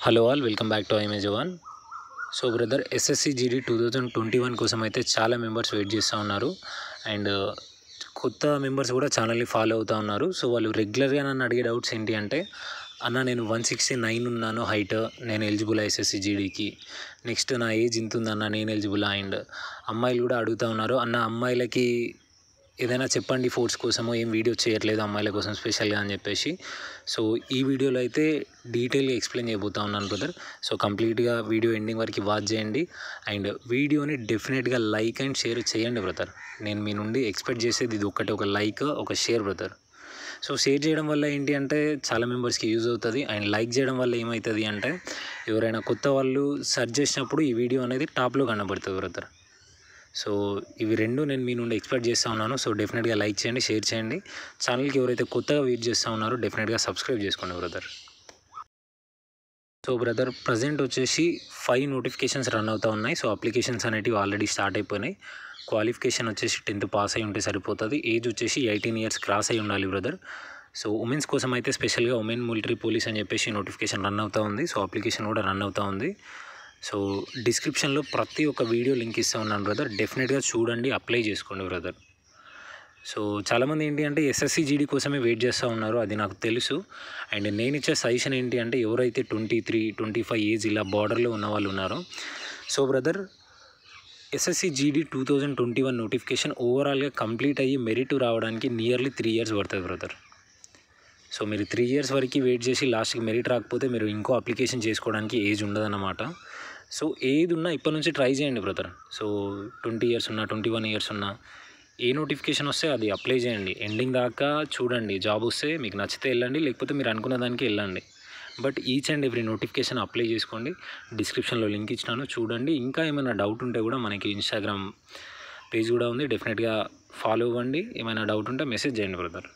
hello all welcome back to image one so brother SSC GD two thousand twenty one కోసం అయితే చాలా members wait చేస్తూ ఉన్నారు and కొత్త మెంబర్స్ కూడా ఛానల్ని ఫాలో అవుతూ ఉన్నారు సో వాళ్ళు రెగ్యులర్గా నన్ను అడిగే డౌట్స్ ఏంటి అంటే అన్న నేను వన్ సిక్స్టీ నైన్ ఉన్నాను హైట్ నేను ఎలిజిబుల్ ఎస్ఎస్సి జీడీకి నెక్స్ట్ నా ఏజ్ ఇంత ఉందన్న నేను ఎలిజిబుల్ అండ్ అమ్మాయిలు కూడా అడుగుతూ ఉన్నారు అన్న అమ్మాయిలకి ఏదైనా చెప్పండి ఫోర్స్ కోసమో ఏం వీడియో చేయట్లేదు అమ్మాయిల కోసం స్పెషల్గా అని చెప్పేసి సో ఈ వీడియోలో అయితే డీటెయిల్గా ఎక్స్ప్లెయిన్ చేయబోతా ఉన్నాను బ్రదర్ సో కంప్లీట్గా వీడియో ఎండింగ్ వరకు వాచ్ చేయండి అండ్ వీడియోని డెఫినెట్గా లైక్ అండ్ షేర్ చేయండి బ్రదర్ నేను మీ నుండి ఎక్స్పెక్ట్ చేసేది ఇది ఒకటి ఒక లైక్ ఒక షేర్ బ్రదర్ సో షేర్ చేయడం వల్ల ఏంటి అంటే చాలా మెంబర్స్కి యూజ్ అవుతుంది అండ్ లైక్ చేయడం వల్ల ఏమవుతుంది అంటే ఎవరైనా కొత్త వాళ్ళు సెర్చ్ చేసినప్పుడు ఈ వీడియో అనేది టాప్లో కనబడుతుంది బ్రదర్ సో ఇవి రెండు నేను మీ నుండి ఎక్స్పెక్ట్ చేస్తూ ఉన్నాను సో డెఫినెట్గా లైక్ చేయండి షేర్ చేయండి ఛానల్కి ఎవరైతే కొత్తగా వెయిట్ చేస్తూ ఉన్నారో డెఫినెట్గా సబ్స్క్రైబ్ చేసుకోండి బ్రదర్ సో బ్రదర్ ప్రజెంట్ వచ్చేసి ఫైవ్ నోటిఫికేషన్స్ రన్ అవుతూ ఉన్నాయి సో అప్లికేషన్స్ అనేటివి ఆల్రెడీ స్టార్ట్ అయిపోయినాయి క్వాలిఫికేషన్ వచ్చేసి టెన్త్ పాస్ అయి ఉంటే సరిపోతుంది ఏజ్ వచ్చేసి ఎయిటీన్ ఇయర్స్ క్రాస్ అయి ఉండాలి బ్రదర్ సో ఉమెన్స్ కోసం అయితే స్పెషల్గా ఉమెన్ మిలిటరీ పోలీస్ అని చెప్పేసి నోటిఫికేషన్ రన్ అవుతూ ఉంది సో అప్లికేషన్ కూడా రన్ అవుతూ ఉంది సో డిస్క్రిప్షన్లో ప్రతి ఒక్క వీడియో లింక్ ఇస్తూ ఉన్నాను బ్రదర్ డెఫినెట్గా చూడండి అప్లై చేసుకోండి బ్రదర్ సో చాలామంది ఏంటి అంటే ఎస్ఎస్సి జీడీ కోసమే వెయిట్ చేస్తూ ఉన్నారు అది నాకు తెలుసు అండ్ నేను ఇచ్చే సజెషన్ ఏంటి అంటే ఎవరైతే twenty three twenty five age ఇలా బార్డర్లో ఉన్న వాళ్ళు ఉన్నారో so brother SSC GD two thousand twenty one notification ఓవరాల్గా కంప్లీట్ అయ్యి మెరిట్ రావడానికి నియర్లీ త్రీ ఇయర్స్ పడుతుంది బ్రదర్ సో మీరు త్రీ ఇయర్స్ వరకు వెయిట్ చేసి లాస్ట్కి మెరిట్ రాకపోతే మీరు ఇంకో అప్లికేషన్ చేసుకోవడానికి ఏజ్ ఉండదన్నమాట సో ఏది ఉన్నా ఇప్పటి నుంచి ట్రై చేయండి బ్రదర్ సో ట్వంటీ ఇయర్స్ ఉన్నా ట్వంటీ వన్ ఇయర్స్ ఉన్నా ఏ నోటిఫికేషన్ వస్తే అది అప్లై చేయండి ఎండింగ్ దాకా చూడండి జాబ్ వస్తే మీకు నచ్చితే వెళ్ళండి లేకపోతే మీరు అనుకున్న దానికి వెళ్ళండి but each and every notification apply చేసుకోండి డిస్క్రిప్షన్లో లింక్ ఇచ్చినాను చూడండి ఇంకా ఏమైనా డౌట్ ఉంటే కూడా మనకి ఇన్స్టాగ్రామ్ పేజ్ కూడా ఉంది డెఫినెట్గా ఫాలో అవ్వండి ఏమైనా డౌట్ ఉంటే మెసేజ్ చేయండి brother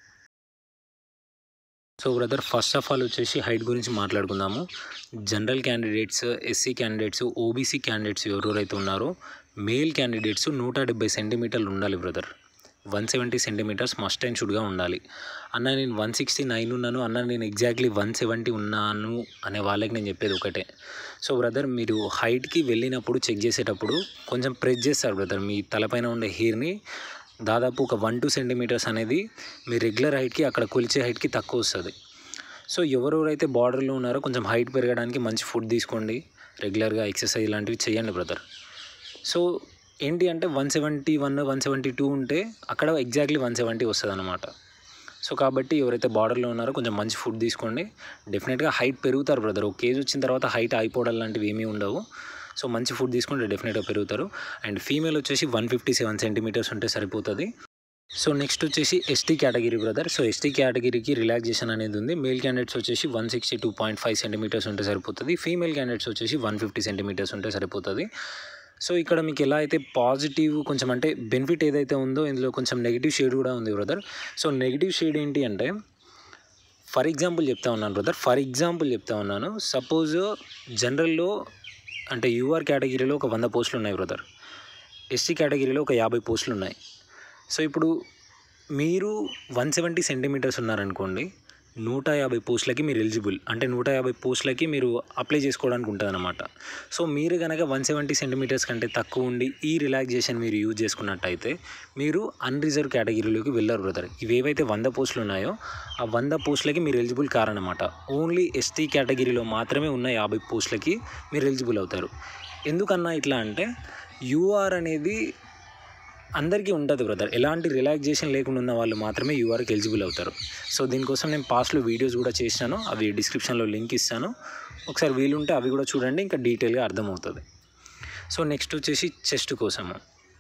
so brother first of all వచ్చేసి హైట్ గురించి మాట్లాడుకుందాము general candidates SC candidates OBC candidates ఎవరెవరైతే ఉన్నారో మేల్ క్యాండిడేట్స్ నూట డెబ్బై సెంటీమీటర్లు ఉండాలి brother one seventy centimetres must and షుడ్గా ఉండాలి అన్న నేను వన్ సిక్స్టీ నైన్ ఉన్నాను అన్న నేను ఎగ్జాక్ట్లీ వన్ సెవెంటీ ఉన్నాను అనే వాళ్ళకి నేను చెప్పేది ఒకటే సో బ్రదర్ మీరు హైట్కి వెళ్ళినప్పుడు చెక్ చేసేటప్పుడు కొంచెం ప్రెస్ చేస్తారు బ్రదర్ మీ తలపైన ఉండే హెయిర్ని దాదాపు ఒక వన్ టూ సెంటీమీటర్స్ అనేది మీ రెగ్యులర్ హైట్కి అక్కడ కొలిచే హైట్కి తక్కువ వస్తుంది సో ఎవరెవరైతే బార్డర్లో ఉన్నారో కొంచెం హైట్ పెరగడానికి మంచి ఫుడ్ తీసుకోండి రెగ్యులర్గా ఎక్సర్సైజ్ లాంటివి చేయండి బ్రదర్ సో ఏంటి అంటే one seventy one one seventy two ఉంటే అక్కడ ఎగ్జాక్ట్లీ వన్ సెవెంటీ వస్తుంది అనమాట సో కాబట్టి ఎవరైతే బార్డర్లో ఉన్నారో కొంచెం మంచి ఫుడ్ తీసుకోండి డెఫినెట్గా హైట్ పెరుగుతారు బ్రదర్ ఒక కేజ్ వచ్చిన తర్వాత హైట్ అయిపోవడం లాంటివి ఏమీ ఉండవు సో మంచి ఫుడ్ తీసుకుంటే డెఫినెట్గా పెరుగుతారు అండ్ ఫీమేల్ వచ్చేసి వన్ ఫిఫ్టీ సెవెన్ సెంటీమీటర్స్ ఉంటే సరిపోతుంది సో నెక్స్ట్ వచ్చేసి ST category brother so ST కేటగిరీకి రిలాక్సేషన్ అనేది ఉంది మేల్ క్యాండిడేట్స్ వచ్చేసి one sixty two point five centimetres ఉంటే సరిపోతుంది ఫీమేల్ క్యాండిడేట్స్ వచ్చేసి వన్ ఫిఫ్టీ సెంటీమీటర్స్ ఉంటే సరిపోతుంది సో ఇక్కడ మీకు ఎలా అయితే పాజిటివ్ కొంచెం అంటే బెనిఫిట్ ఏదైతే ఉందో ఇందులో కొంచెం నెగిటివ్ షేడ్ కూడా ఉంది బ్రదర్ సో నెగిటివ్ షేడ్ ఏంటి అంటే ఫర్ ఎగ్జాంపుల్ చెప్తా ఉన్నాను బ్రదర్ ఫర్ ఎగ్జాంపుల్ చెప్తా ఉన్నాను సపోజ్ జనరల్లో అంటే యూఆర్ కేటగిరీలో ఒక వంద పోస్టులు ఉన్నాయి బ్రదర్ ఎస్టీ కేటగిరీలో ఒక యాభై పోస్టులు ఉన్నాయి సో ఇప్పుడు మీరు వన్ సెవెంటీ సెంటీమీటర్స్ ఉన్నారనుకోండి నూట యాభై పోస్టులకి మీరు ఎలిజిబుల్ అంటే నూట యాభై పోస్టులకి మీరు అప్లై చేసుకోవడానికి ఉంటుంది అనమాట సో మీరు కనుక వన్ సెవెంటీ సెంటీమీటర్స్ కంటే తక్కువ ఉండి ఈ రిలాక్సేషన్ మీరు యూజ్ చేసుకున్నట్టయితే మీరు అన్రిజర్వ్ కేటగిరీలోకి వెళ్ళరు బ్రదర్ ఇవేవైతే వంద పోస్టులు ఉన్నాయో ఆ వంద పోస్టులకి మీరు ఎలిజిబుల్ కారనమాట ఓన్లీ ఎస్టీ కేటగిరీలో మాత్రమే ఉన్న యాభై పోస్టులకి మీరు ఎలిజిబుల్ అవుతారు ఎందుకన్నా ఇట్లా అంటే యూఆర్ అనేది అందరికీ ఉంటుంది బ్రదర్ ఎలాంటి రిలాక్సేషన్ లేకుండా ఉన్న వాళ్ళు మాత్రమే యూఆర్కి ఎలిజిబుల్ అవుతారు సో దీనికోసం నేను పాస్ట్లో వీడియోస్ కూడా చేసినాను అవి డిస్క్రిప్షన్లో లింక్ ఇస్తాను ఒకసారి వీలుంటే అవి కూడా చూడండి ఇంకా డీటెయిల్గా అర్థమవుతుంది సో నెక్స్ట్ వచ్చేసి చెస్ట్ కోసము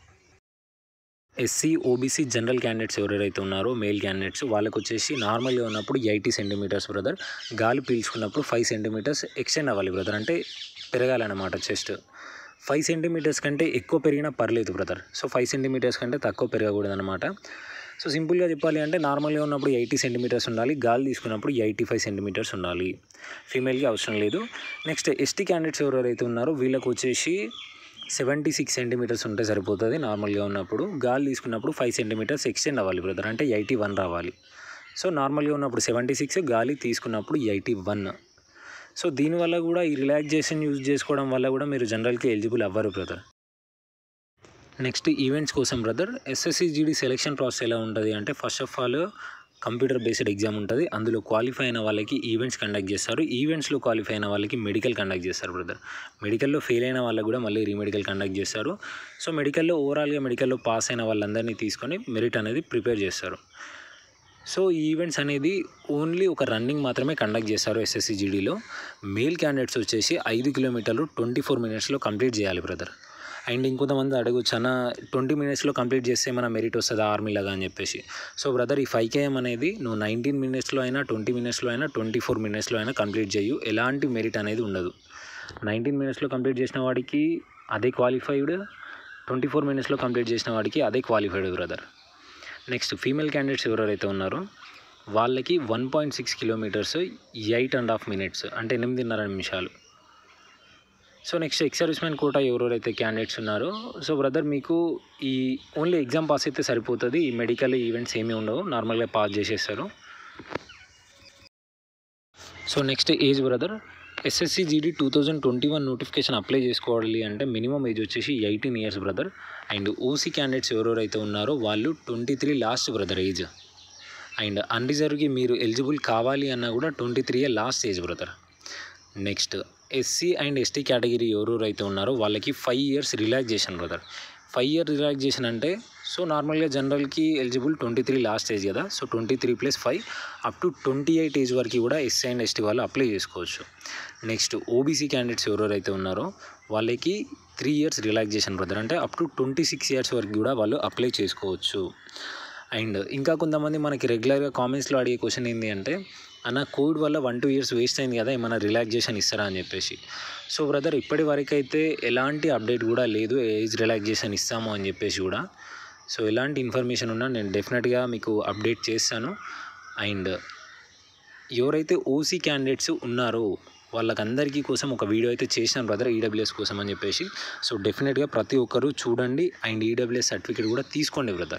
ఎస్సీ ఓబీసీ జనరల్ క్యాండిడేట్స్ ఎవరైతే ఉన్నారో మేల్ క్యాండిడేట్స్ వాళ్ళకి వచ్చేసి నార్మల్గా ఉన్నప్పుడు ఎయిటీ సెంటీమీటర్స్ బ్రదర్ గాలి పీల్చుకున్నప్పుడు ఫైవ్ సెంటీమీటర్స్ ఎక్స్టెండ్ అవ్వాలి బ్రదర్ అంటే పెరగాలన్నమాట చెస్ట్ ఫైవ్ సెంటీమీటర్స్ కంటే ఎక్కువ పెరిగినా పర్లేదు బ్రదర్ సో ఫైవ్ సెంటీమీటర్స్ కంటే తక్కువ పెరగకూడదు అనమాట సో సింపుల్గా చెప్పాలి అంటే నార్మల్గా ఉన్నప్పుడు ఎయిటీ సెంటీమీటర్స్ ఉండాలి గాలి తీసుకున్నప్పుడు ఎయిటీ ఫైవ్ సెంటీమీటర్స్ ఉండాలి ఫీమేల్కి అవసరం లేదు నెక్స్ట్ ఎస్టీ క్యాండిడేట్స్ ఎవరైతే ఉన్నారో వీళ్ళకి వచ్చేసి సెవెంటీ సిక్స్ సెంటీమీటర్స్ ఉంటే సరిపోతుంది నార్మల్గా ఉన్నప్పుడు గాలి తీసుకున్నప్పుడు ఫైవ్ సెంటీమీటర్స్ ఎక్స్టెండ్ అవ్వాలి బ్రదర్ అంటే ఎయిటీ వన్ రావాలి సో నార్మల్గా ఉన్నప్పుడు సెవెంటీ సిక్స్ గాలి తీసుకున్నప్పుడు ఎయిటీ వన్ సో దీనివల్ల కూడా ఈ రిలాక్సేషన్ యూజ్ చేసుకోవడం వల్ల కూడా మీరు జనరల్కి ఎలిజిబుల్ అవ్వరు బ్రదర్ నెక్స్ట్ ఈవెంట్స్ కోసం brother SSC GD selection process ఎలా ఉంటుంది అంటే first of all computer based exam ఉంటుంది అందులో క్వాలిఫై అయిన వాళ్ళకి ఈవెంట్స్ కండక్ట్ చేస్తారు ఈవెంట్స్లో క్వాలిఫై అయిన వాళ్ళకి మెడికల్ కండక్ట్ చేస్తారు బ్రదర్ మెడికల్లో ఫెయిల్ అయిన వాళ్ళకి కూడా మళ్ళీ రీమెడికల్ కండక్ట్ చేస్తారు సో మెడికల్లో ఓవరాల్గా మెడికల్లో పాస్ అయిన వాళ్ళందరినీ తీసుకొని మెరిట్ అనేది ప్రిపేర్ చేస్తారు సో ఈ ఈవెంట్స్ అనేది ఓన్లీ ఒక రన్నింగ్ మాత్రమే కండక్ట్ చేస్తారు ఎస్ఎస్సి జీడీలో మేల్ క్యాండిడేట్స్ వచ్చేసి ఐదు కిలోమీటర్లు ట్వంటీ ఫోర్ మినిట్స్లో కంప్లీట్ చేయాలి బ్రదర్ అండ్ ఇంకొంతమంది అడగచ్చు అన్న ట్వంటీ మినిట్స్లో కంప్లీట్ చేస్తే మన మెరిట్ వస్తుందా ఆర్మీలాగా అని చెప్పేసి సో బ్రదర్ ఈ ఫైవ్ కేఎం అనేది నువ్వు నైన్టీన్ మినిట్స్లో అయినా ట్వంటీ మినిట్స్లో అయినా ట్వంటీ ఫోర్ మినిట్స్లో అయినా కంప్లీట్ చేయు ఎలాంటి మెరిట్ అనేది ఉండదు నైన్టీన్ మినిట్స్లో కంప్లీట్ చేసిన వాడికి అదే క్వాలిఫైడ్ ట్వంటీ ఫోర్ మినిట్స్లో కంప్లీట్ చేసిన వాడికి అదే qualified brother next female candidates ఎవరెవరైతే ఉన్నారో వాళ్ళకి one point six kilometres eight and half minutes అంటే ఎనిమిదిన్నర నిమిషాలు so next ex servicemen quota ఎవరెవరైతే క్యాండిడేట్స్ ఉన్నారో సో బ్రదర్ మీకు ఈ ఓన్లీ ఎగ్జామ్ పాస్ అయితే సరిపోతుంది ఈ మెడికల్ ఈవెంట్స్ ఏమీ ఉండవు నార్మల్గా పాస్ చేసేస్తారు so next age brother SSC GD two thousand twenty one notification apply చేసుకోవాలి అంటే మినిమం ఏజ్ వచ్చేసి eighteen years brother and OC candidates ఎవరెవరైతే ఉన్నారో వాళ్ళు twenty three last brother age and అన్రిజర్వ్కి మీరు ఎలిజిబుల్ కావాలి అన్నా కూడా ట్వంటీ త్రీయే last age brother next SC and ST category ఎవరెవరైతే ఉన్నారో వాళ్ళకి five years relaxation brother five year relaxation అంటే సో నార్మల్గా జనరల్కి eligible twenty three last age కదా so twenty three plus five up to twenty eight age వరకు కూడా SC and ST వాళ్ళు అప్లై చేసుకోవచ్చు నెక్స్ట్ ఓబీసీ క్యాండిడేట్స్ ఎవరెవరైతే ఉన్నారో వాళ్ళకి త్రీ ఇయర్స్ రిలాక్సేషన్ బ్రదర్ అంటే up to twenty six years వరకు కూడా వాళ్ళు అప్లై చేసుకోవచ్చు అండ్ ఇంకా కొంతమంది మనకి రెగ్యులర్గా కామెంట్స్లో అడిగే క్వశ్చన్ ఏంటి అంటే అన్న కోవిడ్ వల్ల వన్ టూ ఇయర్స్ వేస్ట్ అయింది కదా ఏమైనా రిలాక్సేషన్ ఇస్తారా అని చెప్పేసి సో బ్రదర్ ఇప్పటి వరకు అయితే ఎలాంటి అప్డేట్ కూడా లేదు ఏజ్ రిలాక్సేషన్ ఇస్తాము అని చెప్పేసి కూడా సో ఎలాంటి ఇన్ఫర్మేషన్ ఉన్నా నేను డెఫినెట్గా మీకు అప్డేట్ చేస్తాను అండ్ ఎవరైతే ఓసీ క్యాండిడేట్స్ ఉన్నారో వాళ్ళకందరికీ కోసం ఒక వీడియో అయితే చేశాను బ్రదర్ ఈడబ్ల్యూఎస్ కోసం అని చెప్పేసి సో డెఫినెట్గా ప్రతి ఒక్కరూ చూడండి అండ్ ఈడబ్ల్యూఎస్ సర్టిఫికేట్ కూడా తీసుకోండి బ్రదర్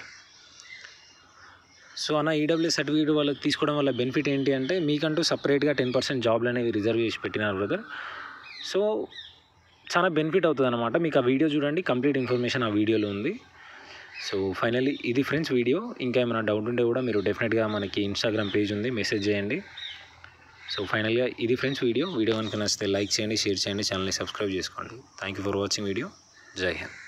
సో అన్న ఈడబ్ల్యూఎస్ సర్టిఫికేట్ వాళ్ళకి తీసుకోవడం వల్ల బెనిఫిట్ ఏంటి అంటే మీకంటూ సపరేట్గా టెన్ పర్సెంట్ జాబ్లు అనేవి రిజర్వ్ చేసి పెట్టినారు బ్రదర్ సో చాలా బెనిఫిట్ అవుతుంది అనమాట మీకు ఆ వీడియో చూడండి కంప్లీట్ ఇన్ఫర్మేషన్ ఆ వీడియోలో ఉంది సో ఫైనల్లీ ఇది ఫ్రెండ్స్ వీడియో ఇంకా ఏమైనా డౌట్ ఉంటే కూడా మీరు డెఫినెట్గా మనకి ఇన్స్టాగ్రామ్ పేజ్ ఉంది మెసేజ్ చేయండి సో ఫైనల్గా ఇది ఫ్రెండ్స్ వీడియో వీడియో కనుక నచ్చితే లైక్ చేయండి షేర్ చేయండి ఛానల్ని సబ్స్క్రైబ్ చేసుకోండి thank you for watching video జై హింద్